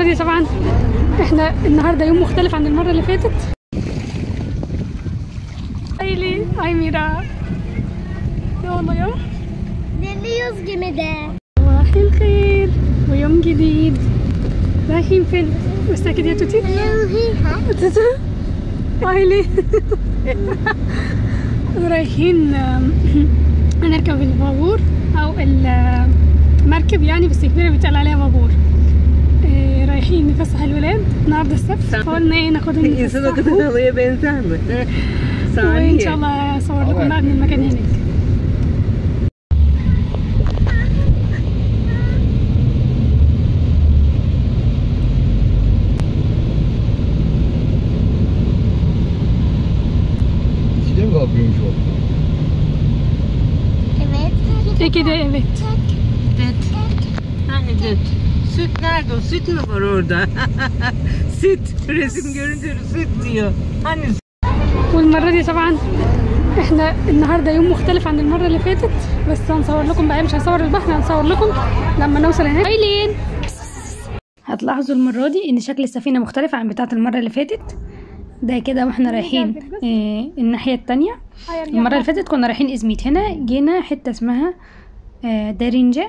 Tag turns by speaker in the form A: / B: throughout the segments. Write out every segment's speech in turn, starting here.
A: دي طبعا احنا النهارده يوم مختلف عن المره اللي فاتت ايلي هاي ميرا يلا يلا
B: Geliyoruz gemide.
A: صباح الخير ويوم جديد رايحين فين مستكد يا توتي توتو ايلي رايحين آم، نركب البابور او المركب يعني بس كبيرة بيتقال عليها بابور آه، رايحين نفسح الولاد النهارده السبت فقلنا ايه ناخدهم
C: İnsan o kadar
A: يتفسحوا
C: halıya benzer mi?
A: وان
C: Saniye.
A: شاء الله اصور لكم بقى من المكان هناك
D: İkide mi kalkıyormuş o?
B: Evet.
A: ايه كده evet
C: Süt. Hani süt. Süt nerede o? Süt mü var orada? süt. Resim görünce süt diyor. Hani süt?
A: والمرة دي طبعا احنا النهاردة يوم مختلف عن المرة اللي فاتت بس هنصور لكم بقى مش هنصور البحر هنصور لكم لما نوصل هناك ايلين هتلاحظوا المرة دي ان شكل السفينة مختلف عن بتاعة المرة اللي فاتت ده كده واحنا رايحين اه الناحية التانية المرة اللي فاتت كنا رايحين ازميت هنا جينا حتة اسمها اه دارينجا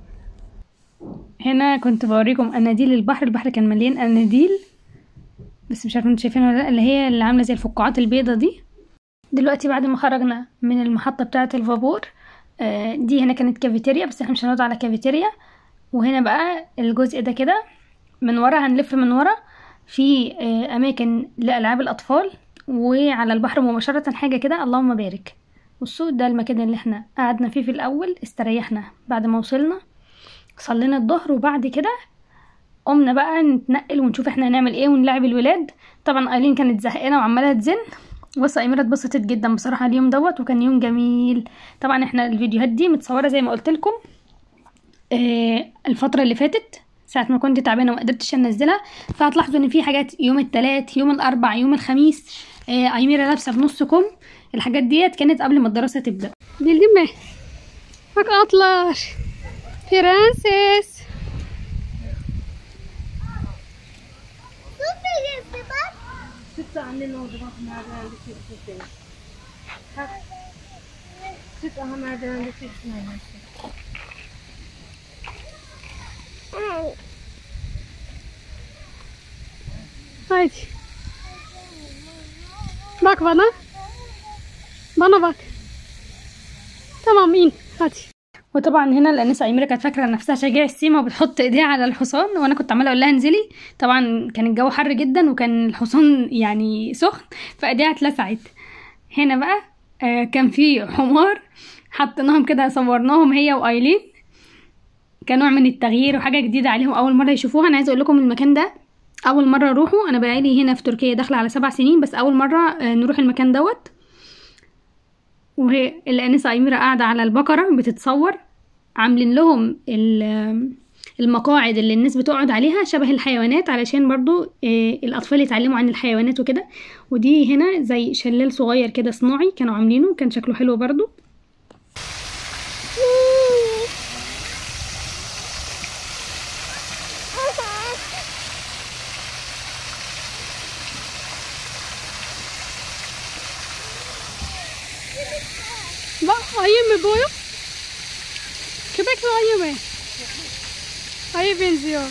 A: هنا كنت بوريكم اناديل البحر البحر كان مليان اناديل بس مش عارفه انتوا شايفينها ولا لا اللي هي اللي عامله زي الفقاعات البيضه دي دلوقتي بعد ما خرجنا من المحطه بتاعه الفابور آه، دي هنا كانت كافيتيريا بس احنا مش هنقعد على كافيتيريا وهنا بقى الجزء ده كده من ورا هنلف من ورا في آه، اماكن لالعاب الاطفال وعلى البحر مباشره حاجه كده اللهم بارك بصوا ده المكان اللي احنا قعدنا فيه في الاول استريحنا بعد ما وصلنا صلينا الظهر وبعد كده قمنا بقى نتنقل ونشوف احنا هنعمل ايه ونلعب الولاد طبعا ايلين كانت زهقانه وعماله تزن بص ايميرا اتبسطت جدا بصراحه اليوم دوت وكان يوم جميل طبعا احنا الفيديوهات دي متصوره زي ما قلت لكم اه الفتره اللي فاتت ساعه ما كنت تعبانه وما قدرتش انزلها فهتلاحظوا ان في حاجات يوم الثلاث يوم الاربع يوم الخميس اه ايميرا لابسه بنص كم الحاجات ديت كانت قبل ما الدراسه تبدا بالجمع بك اطلع فرانسيس
B: Tut birisi bak.
C: Süt de annen orada bak merdivende süt süt Bak. Süt aha merdivende süt neredeyse.
A: Haydi. Bak bana. Bana bak. تمام in هاتي وطبعا هنا الانسه ايميرا كانت فاكره نفسها شجاع السيما وبتحط ايديها على الحصان وانا كنت عماله اقول لها انزلي طبعا كان الجو حر جدا وكان الحصان يعني سخن فايديها اتلسعت هنا بقى آه كان في حمار حطيناهم كده صورناهم هي وايلين كنوع من التغيير وحاجه جديده عليهم اول مره يشوفوها انا عايزه اقول لكم المكان ده اول مره اروحه انا بقالي هنا في تركيا داخله على سبع سنين بس اول مره آه، نروح المكان دوت وهي الانسه ايميرا قاعده على البقره بتتصور عاملين لهم ال- المقاعد اللي الناس بتقعد عليها شبه الحيوانات علشان برضو آه، الاطفال يتعلموا عن الحيوانات وكده ودي هنا زي شلال صغير كده صناعي كانوا عاملينه كان شكله حلو برضو Bak ayı mı bu? Köpek mi ayı mı? Ayı benziyor.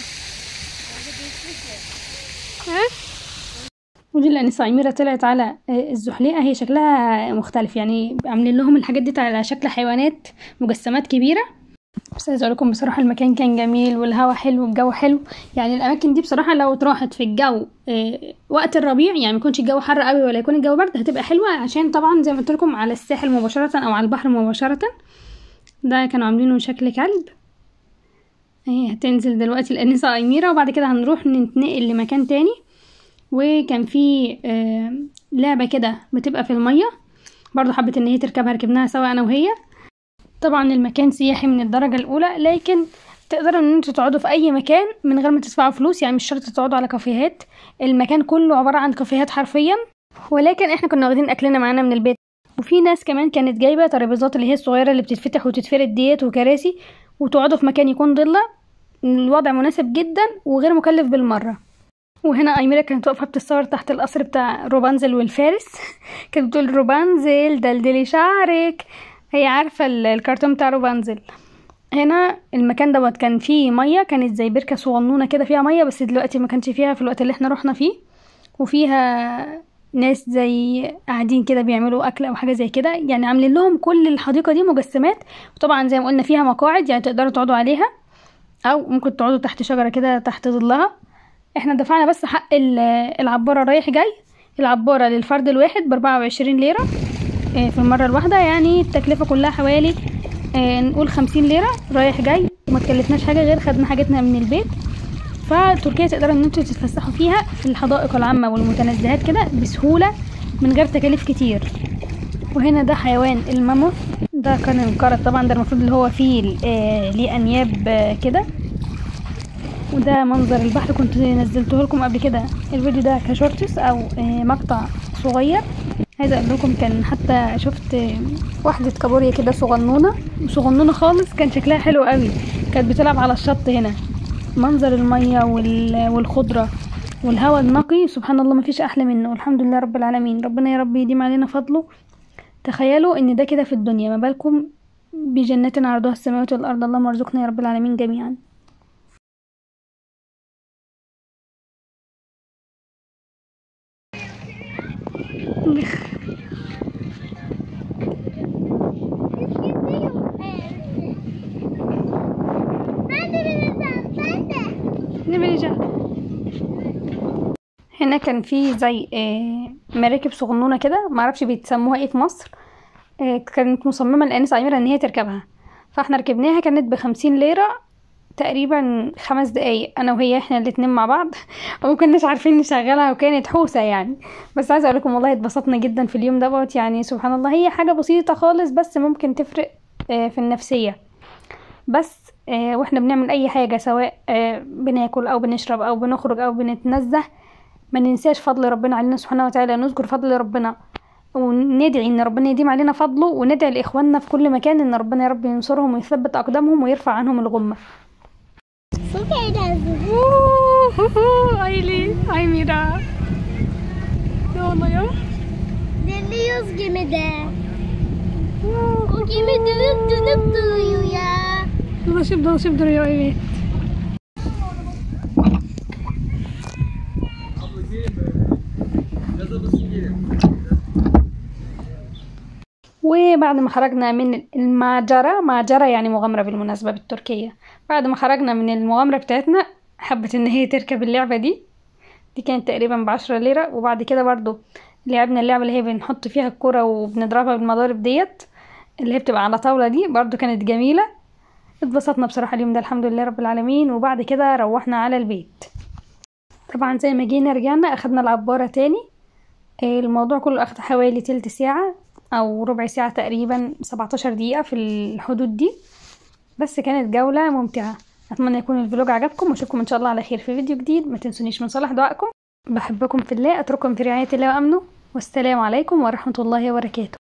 A: ها؟ ودي الأنسة أميرة طلعت على آه، الزحليقة هي شكلها مختلف يعني عاملين لهم الحاجات دي على شكل حيوانات مجسمات كبيرة بس عايزة أقول لكم بصراحة المكان كان جميل والهوا حلو والجو حلو يعني الأماكن دي بصراحة لو اتراحت في الجو آه، وقت الربيع يعني ما يكونش الجو حر قوي ولا يكون الجو برد هتبقى حلوة عشان طبعا زي ما قلت لكم على الساحل مباشرة أو على البحر مباشرة ده كانوا عاملينه شكل كلب اهي هتنزل دلوقتي الأنسة أميرة وبعد كده هنروح نتنقل لمكان تاني وكان في آه، لعبة كده بتبقى في المية برضو حبت ان هي تركبها ركبناها سوا انا وهي طبعا المكان سياحي من الدرجة الأولى لكن تقدروا ان انتوا تقعدوا في اي مكان من غير ما تدفعوا فلوس يعني مش شرط تقعدوا على كافيهات المكان كله عبارة عن كافيهات حرفيا ولكن احنا كنا واخدين اكلنا معانا من البيت وفي ناس كمان كانت جايبة ترابيزات اللي هي الصغيرة اللي بتتفتح وتتفرد ديت وكراسي وتقعدوا في مكان يكون ضلة الوضع مناسب جدا وغير مكلف بالمرة وهنا أيميرا كانت واقفة بتتصور تحت القصر بتاع روبانزل والفارس كانت بتقول روبانزل دلدلي شعرك هي عارفة ال- الكرتون بتاع روبانزل هنا المكان دوت كان فيه مية كانت زي بركة صغنونة كده فيها مية بس دلوقتي ما كانش فيها في الوقت اللي احنا رحنا فيه وفيها ناس زي قاعدين كده بيعملوا اكل او حاجه زي كده يعني عاملين لهم كل الحديقه دي مجسمات وطبعا زي ما قلنا فيها مقاعد يعني تقدروا تقعدوا عليها او ممكن تقعدوا تحت شجره كده تحت ظلها احنا دفعنا بس حق ال- العباره رايح جاي العباره للفرد الواحد باربعة وعشرين ليره آه، في المره الواحده يعني التكلفه كلها حوالي آه، نقول خمسين ليره رايح جاي وما تكلفناش حاجه غير خدنا حاجتنا من البيت فتركيا تقدروا ان انتوا تتفسحوا فيها في الحدائق العامه والمتنزهات كده بسهوله من غير تكاليف كتير وهنا ده حيوان الماموث ده كان انقرض طبعا ده المفروض اللي هو فيه آه ليه انياب آه كده وده منظر البحر كنت نزلته لكم قبل كده الفيديو ده كشورتس او آه مقطع صغير عايزه اقول لكم كان حتى شفت آه، واحده كابوريا كده صغنونه صغنونه خالص كان شكلها حلو قوي كانت بتلعب على الشط هنا منظر الميه وال- والخضره والهواء النقي سبحان الله مفيش احلى منه والحمد لله رب العالمين ربنا يا رب يديم علينا فضله تخيلوا ان ده كده في الدنيا ما بالكم بجنات عرضها السماوات والارض اللهم ارزقنا يا رب العالمين جميعا
B: Ben de bileceğim. Ben de.
A: نبرجع هنا كان في زي آه، مراكب صغنونه كده معرفش بيتسموها ايه في مصر آه، كانت مصممه الانسه عميره ان هي تركبها فاحنا ركبناها كانت بخمسين ليره تقريبا خمس دقايق انا وهي احنا الاتنين مع بعض ومكناش عارفين نشغلها وكانت حوسه يعني بس عايزه اقول لكم والله اتبسطنا جدا في اليوم دوت يعني سبحان الله هي حاجه بسيطه خالص بس ممكن تفرق آه، في النفسيه بس آه، واحنا بنعمل اي حاجه سواء آه، بناكل او بنشرب او بنخرج او بنتنزه ما ننساش فضل ربنا علينا سبحانه وتعالى نذكر فضل ربنا وندعي ان ربنا يديم علينا فضله وندعي لاخواننا في كل مكان ان ربنا يا رب ينصرهم ويثبت اقدامهم ويرفع عنهم الغمه
B: Çok eğlendim.
A: Ayli, ay Mira. Ne oluyor?
B: Dinliyoruz gemide. O gemi dönüp dönüp duruyor ya.
A: Dolaşıp dolaşıp duruyor evet. وبعد ما خرجنا من المعجرة معجرة يعني مغامرة بالمناسبة بالتركية بعد ما خرجنا من المغامرة بتاعتنا حبت ان هي تركب اللعبة دي دي كانت تقريبا بعشرة ليرة وبعد كده برضو لعبنا اللعبة اللي هي بنحط فيها الكرة وبنضربها بالمضارب ديت اللي هي بتبقى على طاولة دي برضو كانت جميلة اتبسطنا بصراحة اليوم ده الحمد لله رب العالمين وبعد كده روحنا على البيت طبعا زي ما جينا رجعنا اخدنا العبارة تاني آه، الموضوع كله اخد حوالي تلت ساعة او ربع ساعة تقريبا 17 دقيقة في الحدود دي بس كانت جولة ممتعة اتمنى يكون الفلوج عجبكم واشوفكم ان شاء الله على خير في فيديو جديد ما تنسونيش من صالح دعائكم بحبكم في الله اترككم في رعاية الله وامنه والسلام عليكم ورحمة الله وبركاته